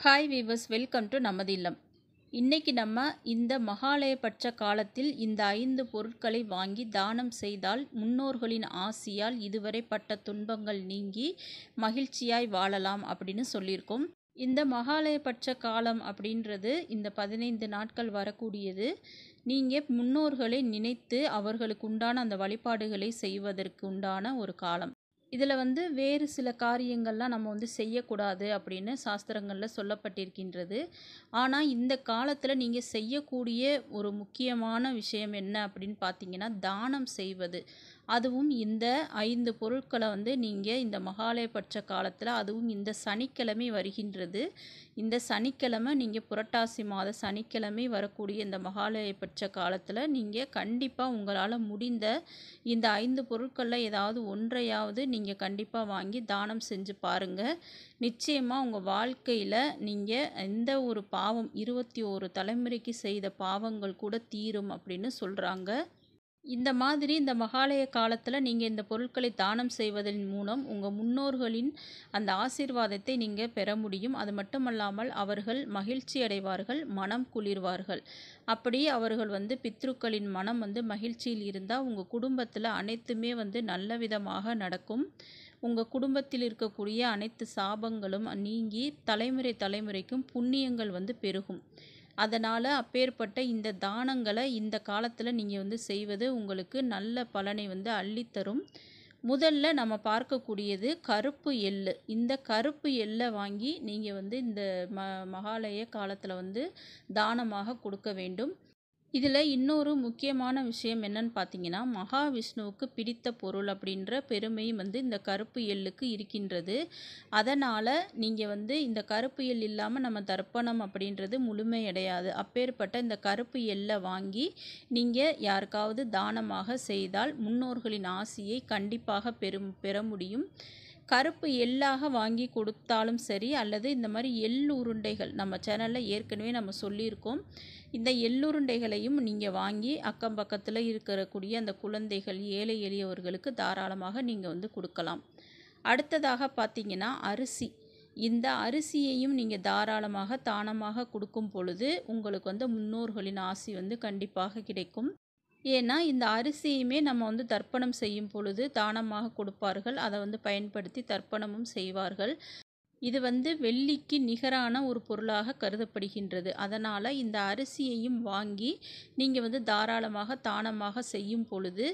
hi viewers welcome to நமது இல்லம் இன்னைக்கு நம்ம இந்த மகாலயபட்ச காலத்தில் இந்த ஐந்து பொருட்களை வாங்கி தானம் செய்தால் முன்னோர்களின் ஆசியால் இதுவரை பட்ட துன்பங்கள் நீங்கி மகிழ்ச்சியாய் வாழலாம் அப்படின்னு சொல்லியிருக்கோம் இந்த மகாலயபட்ச காலம் அப்படின்றது இந்த பதினைந்து நாட்கள் வரக்கூடியது நீங்கள் முன்னோர்களை நினைத்து அவர்களுக்கு உண்டான அந்த வழிபாடுகளை செய்வதற்கு உண்டான ஒரு காலம் இதில் வந்து வேறு சில காரியங்கள்லாம் நம்ம வந்து செய்யக்கூடாது அப்படின்னு சாஸ்திரங்களில் சொல்லப்பட்டிருக்கின்றது ஆனால் இந்த காலத்தில் நீங்கள் செய்யக்கூடிய ஒரு முக்கியமான விஷயம் என்ன அப்படின்னு பார்த்தீங்கன்னா தானம் செய்வது அதுவும் இந்த ஐந்து பொருட்களை வந்து நீங்கள் இந்த மகாலயபட்ச காலத்தில் அதுவும் இந்த சனிக்கிழமை வருகின்றது இந்த சனிக்கிழமை நீங்கள் புரட்டாசி மாத சனிக்கிழமை வரக்கூடிய இந்த மகாலயபட்ச காலத்தில் நீங்கள் கண்டிப்பாக உங்களால் முடிந்த இந்த ஐந்து பொருட்களில் ஏதாவது ஒன்றையாவது நீங்கள் கண்டிப்பாக வாங்கி தானம் செஞ்சு பாருங்கள் நிச்சயமாக உங்கள் வாழ்க்கையில் நீங்கள் எந்த ஒரு பாவம் இருபத்தி ஒரு தலைமுறைக்கு செய்த பாவங்கள் கூட தீரும் அப்படின்னு சொல்கிறாங்க இந்த மாதிரி இந்த மகாலய காலத்தில் நீங்கள் இந்த பொருட்களை தானம் செய்வதன் மூலம் உங்கள் முன்னோர்களின் அந்த ஆசீர்வாதத்தை நீங்கள் பெற முடியும் அது மட்டுமல்லாமல் அவர்கள் மகிழ்ச்சி அடைவார்கள் மனம் குளிர்வார்கள் அப்படி அவர்கள் வந்து பித்ருக்களின் மனம் வந்து மகிழ்ச்சியில் இருந்தால் உங்கள் குடும்பத்தில் அனைத்துமே வந்து நல்ல விதமாக நடக்கும் உங்கள் குடும்பத்தில் இருக்கக்கூடிய அனைத்து சாபங்களும் நீங்கி தலைமுறை தலைமுறைக்கும் புண்ணியங்கள் வந்து பெருகும் அதனால் அப்பேற்பட்ட இந்த தானங்களை இந்த காலத்தில் நீங்கள் வந்து செய்வது உங்களுக்கு நல்ல பலனை வந்து அள்ளித்தரும் முதல்ல நம்ம பார்க்கக்கூடியது கருப்பு எள்ளு இந்த கருப்பு எள்ளை வாங்கி நீங்கள் வந்து இந்த ம மகாலய காலத்தில் வந்து தானமாக கொடுக்க வேண்டும் இதில் இன்னொரு முக்கியமான விஷயம் என்னன்னு பார்த்தீங்கன்னா மகாவிஷ்ணுவுக்கு பிடித்த பொருள் அப்படின்ற பெருமையும் வந்து இந்த கருப்பு எள்ளுக்கு இருக்கின்றது அதனால் நீங்கள் வந்து இந்த கருப்பு எள் இல்லாமல் நம்ம தர்ப்பணம் அப்படின்றது முழுமையடையாது அப்பேற்பட்ட இந்த கருப்பு எள்ளை வாங்கி நீங்கள் யாருக்காவது தானமாக செய்தால் முன்னோர்களின் ஆசியை கண்டிப்பாக பெரும் பெற முடியும் கருப்பு எள்ளாக வாங்கி கொடுத்தாலும் சரி அல்லது இந்த மாதிரி எள் உருண்டைகள் நம்ம சேனலில் ஏற்கனவே நம்ம சொல்லியிருக்கோம் இந்த எள்ளுருண்டைகளையும் நீங்கள் வாங்கி அக்கம் பக்கத்தில் இருக்கக்கூடிய அந்த குழந்தைகள் ஏழை எளியவர்களுக்கு தாராளமாக நீங்கள் வந்து கொடுக்கலாம் அடுத்ததாக பார்த்தீங்கன்னா அரிசி இந்த அரிசியையும் நீங்கள் தாராளமாக தானமாக கொடுக்கும் பொழுது உங்களுக்கு வந்து முன்னோர்களின் ஆசி வந்து கண்டிப்பாக கிடைக்கும் ஏன்னா இந்த அரிசியுமே நம்ம வந்து தர்ப்பணம் செய்யும் பொழுது தானமாக கொடுப்பார்கள் அதை வந்து பயன்படுத்தி தர்ப்பணமும் செய்வார்கள் இது வந்து வெள்ளிக்கு நிகரான ஒரு பொருளாக கருதப்படுகின்றது அதனால் இந்த அரிசியையும் வாங்கி நீங்கள் வந்து தாராளமாக தானமாக செய்யும் பொழுது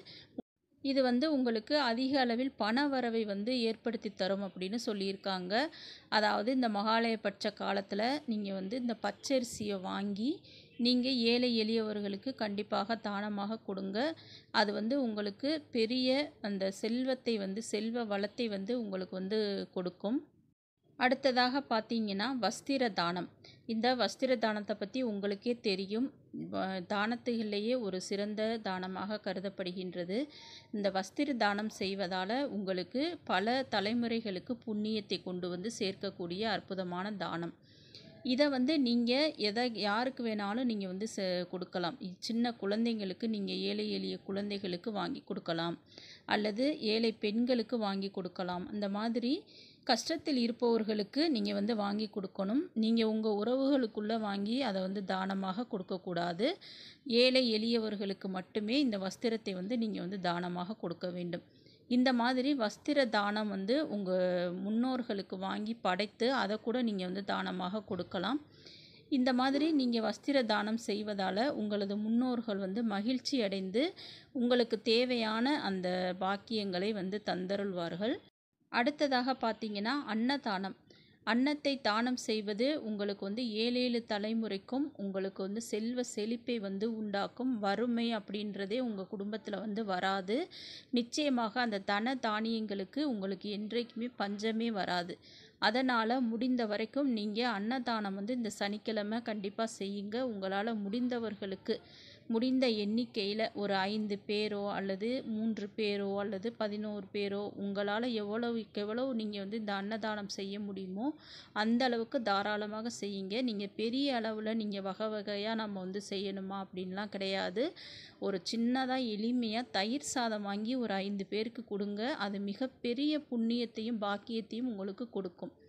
இது வந்து உங்களுக்கு அதிக அளவில் பண வரவை வந்து ஏற்படுத்தி தரும் அப்படின்னு சொல்லியிருக்காங்க அதாவது இந்த மகாலயபட்ச காலத்தில் நீங்கள் வந்து இந்த பச்சரிசியை வாங்கி நீங்கள் ஏழை எளியவர்களுக்கு கண்டிப்பாக தானமாக கொடுங்க அது வந்து உங்களுக்கு பெரிய அந்த செல்வத்தை வந்து செல்வ வளத்தை வந்து உங்களுக்கு வந்து கொடுக்கும் அடுத்ததாக பார்த்தீங்கன்னா வஸ்திர தானம் இந்த வஸ்திர தானத்தை பற்றி உங்களுக்கே தெரியும் தானத்துகளிலேயே ஒரு சிறந்த தானமாக கருதப்படுகின்றது இந்த வஸ்திர தானம் செய்வதால் உங்களுக்கு பல தலைமுறைகளுக்கு புண்ணியத்தை கொண்டு வந்து சேர்க்கக்கூடிய அற்புதமான தானம் இதை வந்து நீங்கள் எதை யாருக்கு வேணாலும் நீங்கள் வந்து செ கொடுக்கலாம் சின்ன குழந்தைங்களுக்கு நீங்கள் ஏழை எளிய குழந்தைகளுக்கு வாங்கி கொடுக்கலாம் அல்லது ஏழை பெண்களுக்கு வாங்கி கொடுக்கலாம் அந்த மாதிரி கஷ்டத்தில் இருப்பவர்களுக்கு நீங்கள் வந்து வாங்கி கொடுக்கணும் நீங்கள் உங்கள் உறவுகளுக்குள்ளே வாங்கி அதை வந்து தானமாக கொடுக்கக்கூடாது ஏழை எளியவர்களுக்கு மட்டுமே இந்த வஸ்திரத்தை வந்து நீங்கள் வந்து தானமாக கொடுக்க வேண்டும் இந்த மாதிரி வஸ்திர தானம் வந்து உங்கள் முன்னோர்களுக்கு வாங்கி படைத்து அதை கூட நீங்கள் வந்து தானமாக கொடுக்கலாம் இந்த மாதிரி நீங்கள் வஸ்திர தானம் செய்வதால் உங்களது முன்னோர்கள் வந்து மகிழ்ச்சி அடைந்து உங்களுக்கு தேவையான அந்த பாக்கியங்களை வந்து தந்தருள்வார்கள் அடுத்ததாக பார்த்தீங்கன்னா அன்னதானம் அன்னத்தை தானம் செய்வது உங்களுக்கு வந்து ஏழேழு தலைமுறைக்கும் உங்களுக்கு வந்து செல்வ செழிப்பை வந்து உண்டாக்கும் வறுமை அப்படின்றதே உங்கள் குடும்பத்தில் வந்து வராது நிச்சயமாக அந்த தன தானியங்களுக்கு உங்களுக்கு என்றைக்குமே பஞ்சமே வராது அதனால் முடிந்த வரைக்கும் நீங்கள் அன்னதானம் வந்து இந்த சனிக்கிழமை கண்டிப்பாக செய்யுங்க உங்களால் முடிந்தவர்களுக்கு முடிந்த எண்ணிக்கையில் ஒரு ஐந்து பேரோ அல்லது மூன்று பேரோ அல்லது பதினோரு பேரோ உங்களால் எவ்வளவுக்கு எவ்வளவு நீங்கள் வந்து இந்த அன்னதானம் செய்ய முடியுமோ அந்த அளவுக்கு தாராளமாக செய்யுங்க நீங்கள் பெரிய அளவில் நீங்கள் வகை வகையாக நம்ம வந்து செய்யணுமா அப்படின்லாம் கிடையாது ஒரு சின்னதாக எளிமையாக தயிர் சாதம் வாங்கி ஒரு ஐந்து பேருக்கு கொடுங்க அது மிகப்பெரிய புண்ணியத்தையும் பாக்கியத்தையும் உங்களுக்கு கொடுக்கும்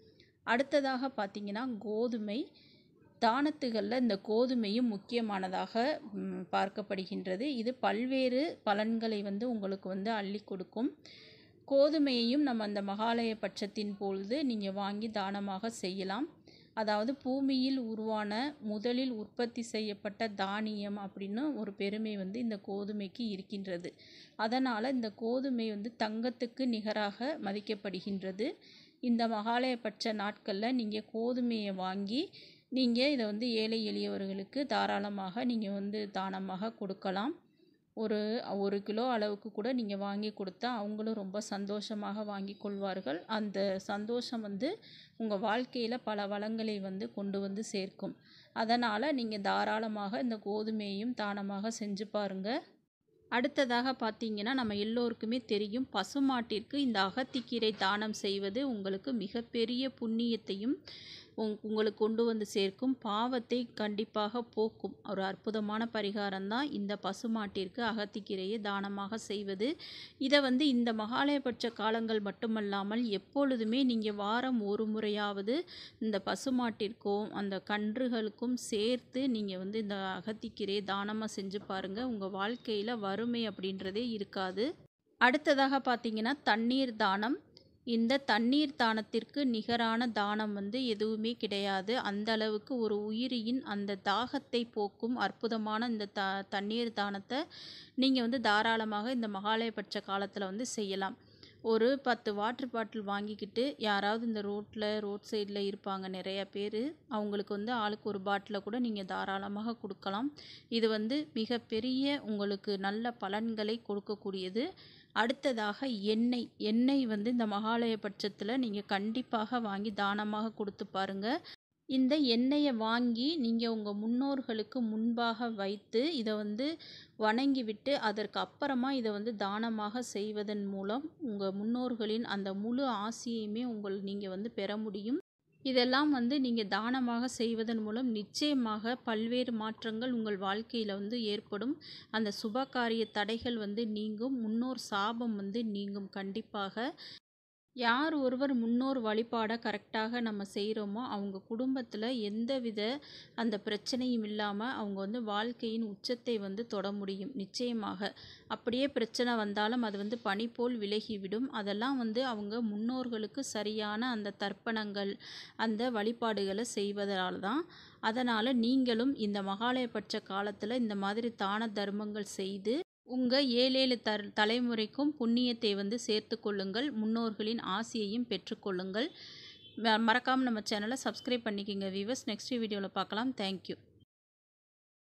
அடுத்ததாக பார்த்திங்கன்னா கோதுமை தானத்துகளில் இந்த கோதுமையும் முக்கியமானதாக ம், பார்க்கப்படுகின்றது இது பல்வேறு பலன்களை வந்து உங்களுக்கு வந்து அள்ளி கொடுக்கும் கோதுமையையும் நம்ம அந்த மகாலய பட்சத்தின் பொழுது நீங்கள் வாங்கி தானமாக செய்யலாம் அதாவது பூமியில் உருவான முதலில் உற்பத்தி செய்யப்பட்ட தானியம் அப்படின்னு ஒரு பெருமை வந்து இந்த கோதுமைக்கு இருக்கின்றது அதனால் இந்த கோதுமை வந்து தங்கத்துக்கு நிகராக மதிக்கப்படுகின்றது இந்த மகாலயபட்ச நாட்களில் நீங்கள் கோதுமையை வாங்கி நீங்கள் இதை வந்து ஏழை எளியவர்களுக்கு தாராளமாக நீங்கள் வந்து தானமாக கொடுக்கலாம் ஒரு ஒரு கிலோ அளவுக்கு கூட நீங்கள் வாங்கி கொடுத்தா அவங்களும் ரொம்ப சந்தோஷமாக வாங்கி கொள்வார்கள் அந்த சந்தோஷம் வந்து உங்கள் வாழ்க்கையில் பல வளங்களை வந்து கொண்டு வந்து சேர்க்கும் அதனால் நீங்கள் தாராளமாக இந்த கோதுமையையும் தானமாக செஞ்சு பாருங்கள் அடுத்ததாக பார்த்தீங்கன்னா நம்ம எல்லோருக்குமே தெரியும் பசுமாட்டிற்கு இந்த அகத்திக்கீரை தானம் செய்வது உங்களுக்கு மிகப்பெரிய புண்ணியத்தையும் உங் உங்களுக்கு கொண்டு வந்து சேர்க்கும் பாவத்தை கண்டிப்பாக போக்கும் ஒரு அற்புதமான பரிகாரம் தான் இந்த பசுமாட்டிற்கு அகத்திக்கீரையை தானமாக செய்வது இதை வந்து இந்த மகாலயபட்ச காலங்கள் மட்டுமல்லாமல் எப்பொழுதுமே நீங்கள் வாரம் ஒரு முறையாவது இந்த பசுமாட்டிற்கும் அந்த கன்றுகளுக்கும் சேர்த்து நீங்கள் வந்து இந்த அகத்திக்கீரையை தானமாக செஞ்சு பாருங்கள் உங்கள் வாழ்க்கையில் வறுமை அப்படின்றதே இருக்காது அடுத்ததாக பார்த்தீங்கன்னா தண்ணீர் தானம் இந்த தண்ணீர் தானத்திற்கு நிகரான தானம் வந்து எதுவுமே கிடையாது அந்த அளவுக்கு ஒரு உயிரியின் அந்த தாகத்தை போக்கும் அற்புதமான இந்த த தண்ணீர் தானத்தை நீங்கள் வந்து தாராளமாக இந்த மகாலயபட்ச காலத்தில் வந்து செய்யலாம் ஒரு பத்து வாட்டர் பாட்டில் வாங்கிக்கிட்டு யாராவது இந்த ரோட்டில் ரோட் சைடில் இருப்பாங்க நிறைய பேர் அவங்களுக்கு வந்து ஆளுக்கு ஒரு பாட்டிலை கூட நீங்கள் தாராளமாக கொடுக்கலாம் இது வந்து மிகப்பெரிய உங்களுக்கு நல்ல பலன்களை கொடுக்கக்கூடியது அடுத்ததாக எண்ணெய் எண்ணெய் வந்து இந்த மகாலய பட்சத்தில் நீங்கள் கண்டிப்பாக வாங்கி தானமாக கொடுத்து பாருங்கள் இந்த எண்ணெயை வாங்கி நீங்கள் உங்கள் முன்னோர்களுக்கு முன்பாக வைத்து இதை வந்து வணங்கி விட்டு அதற்கு அப்புறமா இதை வந்து தானமாக செய்வதன் மூலம் உங்கள் முன்னோர்களின் அந்த முழு ஆசியையுமே உங்கள் நீங்கள் வந்து பெற முடியும் இதெல்லாம் வந்து நீங்கள் தானமாக செய்வதன் மூலம் நிச்சயமாக பல்வேறு மாற்றங்கள் உங்கள் வாழ்க்கையில் வந்து ஏற்படும் அந்த சுபகாரிய தடைகள் வந்து நீங்கும் முன்னோர் சாபம் வந்து நீங்கும் கண்டிப்பாக யார் ஒருவர் முன்னோர் வழிபாடை கரெக்டாக நம்ம செய்கிறோமோ அவங்க குடும்பத்தில் எந்தவித அந்த பிரச்சனையும் இல்லாமல் அவங்க வந்து வாழ்க்கையின் உச்சத்தை வந்து தொட முடியும் நிச்சயமாக அப்படியே பிரச்சனை வந்தாலும் அது வந்து பனி போல் விலகிவிடும் அதெல்லாம் வந்து அவங்க முன்னோர்களுக்கு சரியான அந்த தர்ப்பணங்கள் அந்த வழிபாடுகளை செய்வதால் தான் அதனால் நீங்களும் இந்த மகாலயபட்ச காலத்தில் இந்த மாதிரி தான தர்மங்கள் செய்து உங்கள் ஏழேழு தர் தலைமுறைக்கும் புண்ணியத்தை வந்து சேர்த்து கொள்ளுங்கள் முன்னோர்களின் ஆசியையும் பெற்றுக்கொள்ளுங்கள் மறக்காமல் நம்ம சேனலை சப்ஸ்கிரைப் பண்ணிக்கோங்க வீவர்ஸ் நெக்ஸ்ட் வீடியோவில் பார்க்கலாம் தேங்க்யூ